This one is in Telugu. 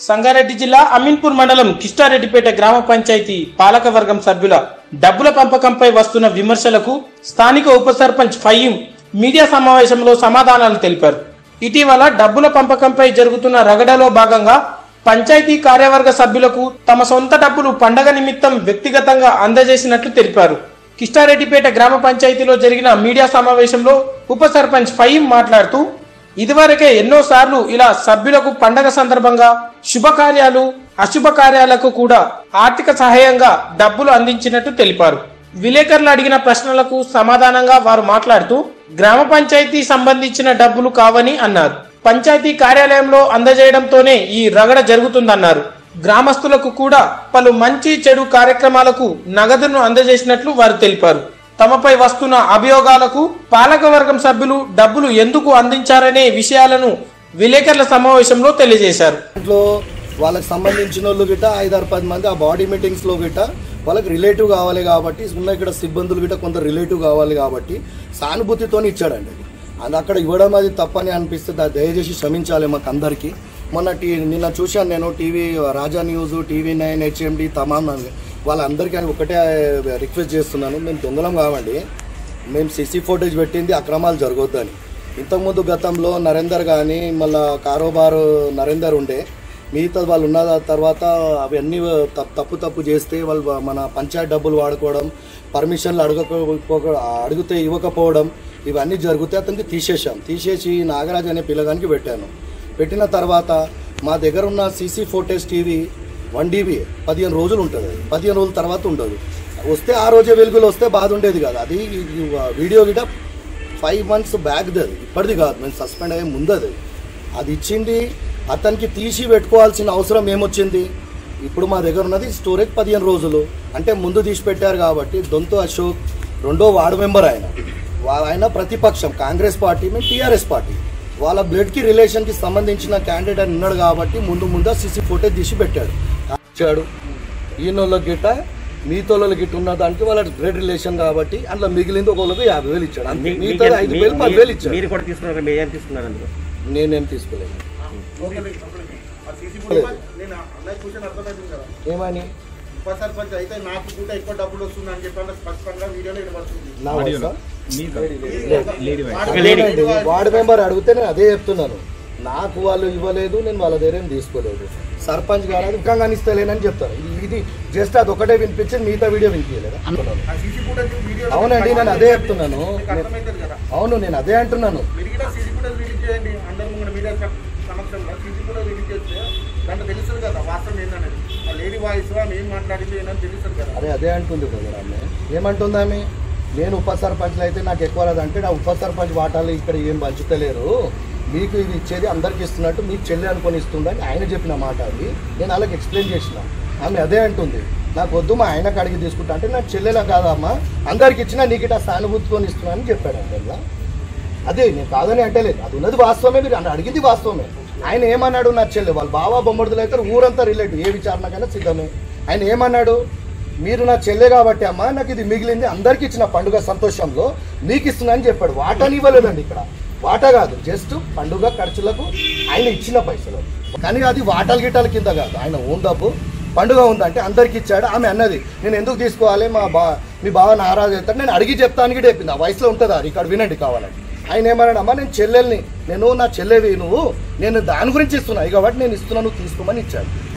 సంగారెడ్డి జిల్లా అమీన్పూర్ మండలం కిష్టారెడ్డిపేట గ్రామ పంచాయతీ పాలకవర్గం సభ్యుల డబ్బుల పంపకంపై వస్తున్న విమర్శలకు స్థానిక ఉప సర్పంచ్ ఫయీం మీడియా సమావేశంలో సమాధానాలు తెలిపారు ఇటీవల డబ్బుల పంపకంపై జరుగుతున్న రగడలో భాగంగా పంచాయతీ కార్యవర్గ సభ్యులకు తమ సొంత డబ్బులు పండగ నిమిత్తం వ్యక్తిగతంగా అందజేసినట్లు తెలిపారు కిష్టారెడ్డిపేట గ్రామ పంచాయతీలో జరిగిన మీడియా సమావేశంలో ఉప సర్పంచ్ ఫయీం మాట్లాడుతూ ఇదివరకే ఎన్నోసార్లు ఇలా సభ్యులకు పండగ సందర్భంగా శుభకార్యాలు అశుభ కార్యాలకు కూడా ఆర్థిక సహాయంగా డబ్బులు అందించినట్టు తెలిపారు విలేకరులు అడిగిన ప్రశ్నలకు సమాధానంగా వారు మాట్లాడుతూ గ్రామ పంచాయతీ సంబంధించిన డబ్బులు కావని అన్నారు పంచాయతీ కార్యాలయంలో అందజేయడంతోనే ఈ రగడ జరుగుతుందన్నారు గ్రామస్తులకు కూడా పలు మంచి చెడు కార్యక్రమాలకు నగదును అందజేసినట్లు వారు తెలిపారు తమపై వస్తున్న అభియోగాలకు పాలకవర్గం సభ్యులు డబ్బులు ఎందుకు అందించారనే విషయాలను విలేకరుల సమావేశంలో తెలియజేశారు దాంట్లో వాళ్ళకి సంబంధించిన వాళ్ళు గిట్ట ఐదారు పది మంది ఆ బాడీ మీటింగ్స్లో గిట్ట వాళ్ళకి రిలేటివ్ కావాలి కాబట్టి ఉన్న ఇక్కడ సిబ్బందులు గిట్ట కొంత రిలేటివ్ కావాలి కాబట్టి సానుభూతితోని ఇచ్చాడండి అది అది అక్కడ ఇవ్వడం అది తప్పని అనిపిస్తే దా- దయచేసి క్షమించాలి మాకు అందరికీ మొన్న టీ నిన్న చూశాను నేను TV Raja news TV nine HMD తమాం అని. వాళ్ళందరికీ అని ఒకటే రిక్వెస్ట్ చేస్తున్నాను మేము దొంగలం కావండి మేము సీసీ ఫోటేజ్ పెట్టింది అక్రమాలు జరగొద్దని ఇంతకుముందు గతంలో నరేందర్ కానీ మళ్ళా కారోబారు నరేందర్ ఉండే మిగతా వాళ్ళు ఉన్న తర్వాత అవన్నీ తప్పు తప్పు తప్పు చేస్తే వాళ్ళు మన పంచాయత్ డబ్బులు వాడుకోవడం పర్మిషన్లు అడగకపో అడిగితే ఇవ్వకపోవడం ఇవన్నీ జరిగితే అతనికి తీసేశాం తీసేసి నాగరాజ్ అనే పిల్లగానికి పెట్టాను పెట్టిన తర్వాత మా దగ్గర ఉన్న CC footage TV one DB పదిహేను రోజులు ఉంటుంది అది పదిహేను రోజుల తర్వాత ఉండదు వస్తే ఆ రోజే వెలుగులు వస్తే బాధ ఉండేది కాదు అది ఈ వీడియో గిట ఫైవ్ మంత్స్ బ్యాక్ది అది ఇప్పటిది కాదు మేము సస్పెండ్ అయ్యే ముందు అది అది ఇచ్చింది అతనికి తీసి పెట్టుకోవాల్సిన అవసరం ఏమొచ్చింది ఇప్పుడు మా దగ్గర ఉన్నది స్టోరేజ్ పదిహేను రోజులు అంటే ముందు తీసి పెట్టారు కాబట్టి దొంతు అశోక్ రెండో వార్డు మెంబర్ ఆయన వా- ఆయన ప్రతిపక్షం కాంగ్రెస్ పార్టీ మేము టీఆర్ఎస్ పార్టీ వాళ్ళ బ్లడ్కి రిలేషన్కి సంబంధించిన క్యాండిడేట్ ఉన్నాడు కాబట్టి ముందు ముందు సీసీ ఫోటేజ్ తీసి పెట్టాడు ఇచ్చాడు ఈయనోళ్ళ గిట్ట మీతోళ్ళ గిట్ట ఉన్న దానికి వాళ్ళ బ్లడ్ రిలేషన్ కాబట్టి అందులో మిగిలింది ఒకళ్ళకి యాభై వేలు ఇచ్చాడు అంతే. మీ- మిగతా మీకు- ఐదు మీ- వేలు పది మీ- వేలు ఇచ్చాడు మీరు కూడా తీసుకున్నారు మీరు ఏం తీసుకున్నారు అందులో నేనేం తీసుకోలేదు నేను అన్నయ్య క్వశ్చన్ అర్థమవుతుంది కదా ఏమని ఉప సర్పంచ్ అయితే నాకు కూడా ఎక్కువ డబ్బులు వస్తుంది అని చెప్పి అన్న స్పష్టంగా వీడియోలో వినబడుతుంది నా వయసా? వాడు- లేదండి, వార్డు మెంబర్ అడిగితే నేను అదే చెప్తున్నాను నాకు వాళ్ళు ఇవ్వలేదు నేను వాళ్ళ దగ్గర ఏం తీసుకోలేదు సర్పంచ్ గారు అది ఇంకా కనిస్తలేనని చెప్తారు ఇది- ఇది జస్ట్ అది ఒకటే వినిపించింది మిగతా వీడియో వినిపించలేదు అంటున్నాను ఆ సీసీ ఫుటేజ్ వీడియో అవునండి నేను అదే చెప్తున్నాను మీకు అర్థమవుతుంది కదా అవును నేను అదే అంటున్నాను మీరు కూడా సీసీ ఫుటేజ్ రిలీజ్ చేయండి అందరు ముందు మీడియా సమక్షంలో సీసీ ఫుటేజ్ రిలీజ్ చేస్తే దాంట్లో తెలుస్తుంది కదా వాస్తవం ఏంటనేది ఆ లేడీ వాయిస్ ఆమె ఏం మాట్లాడింది ఏంటని తెలుస్తుంది కదా అదే అదే అంటుంది బ్రదర్ ఆమె ఏమంటుంది ఆమె నేను ఉప సర్పంచ్లు అయితే నాకు ఎక్కువ రాదు అంటే నా ఉప సర్పంచ్ వాటాలు ఇక్కడ ఏం పంచుతలేరు మీకు ఇది ఇచ్చేది అందరికి ఇస్తున్నట్టు మీకు చెల్లి అనుకొని ఇస్తుందని ఆయన చెప్పిన మాట అది నేను వాళ్ళకి ఎక్స్ప్లెయిన్ చేసిన ఆమె అదే అంటుంది నాకు వద్దు మా ఆయనకు అడిగి తీసుకుంటా అంటే నాకు చెల్లెలా కాదమ్మా అందరికి ఇచ్చినా నీకు ఇట్లా సానుభూతికొని ఇస్తున్నా అని చెప్పాడు అంతే అదే నేను కాదని అంటలేదు అది ఉన్నది వాస్తవమే మీరు అన్న- అడిగింది వాస్తవమే ఆయన ఏమన్నాడు నా చెల్లె వాళ్ళు బావా బొమ్మడుదలు అయితే ఊరంతా రిలేటివ్ ఏ విచారణకైనా సిద్ధమే ఆయన ఏమన్నాడు మీరు నా చెల్లె కాబట్టి అమ్మా నాకు ఇది మిగిలింది అందరికి ఇచ్చిన పండుగ సంతోషంలో మీకు ఇస్తున్నా అని చెప్పాడు వాటాని ఇవ్వలేదండి ఇక్కడ వాటా కాదు జస్ట్ పండుగ ఖర్చులకు ఆయన ఇచ్చిన పైసలు కానీ అది వాటాలు గిటాల కింద కాదు ఆయన ఓన్ డబ్బు పండుగ ఉందంటే అందరికి ఇచ్చాడు ఆమె అన్నది నేను ఎందుకు తీసుకోవాలి మా బా మీ బావ నారాజు అవుతాడు నేను అడిగి చెప్తానికి చెప్పింది ఆ వయసులో ఉంటుందా ఇక్కడ వినండి కావాలండి ఆయన ఏమన్నాడు అమ్మా నేను చెల్లెల్ని నేను నా చెల్లెవి నువ్వు నేను దాని గురించి ఇస్తున్నా ఇక కాబట్టి నేను ఇస్తున్నాను నువ్వు తీసుకోమని ఇచ్చాడు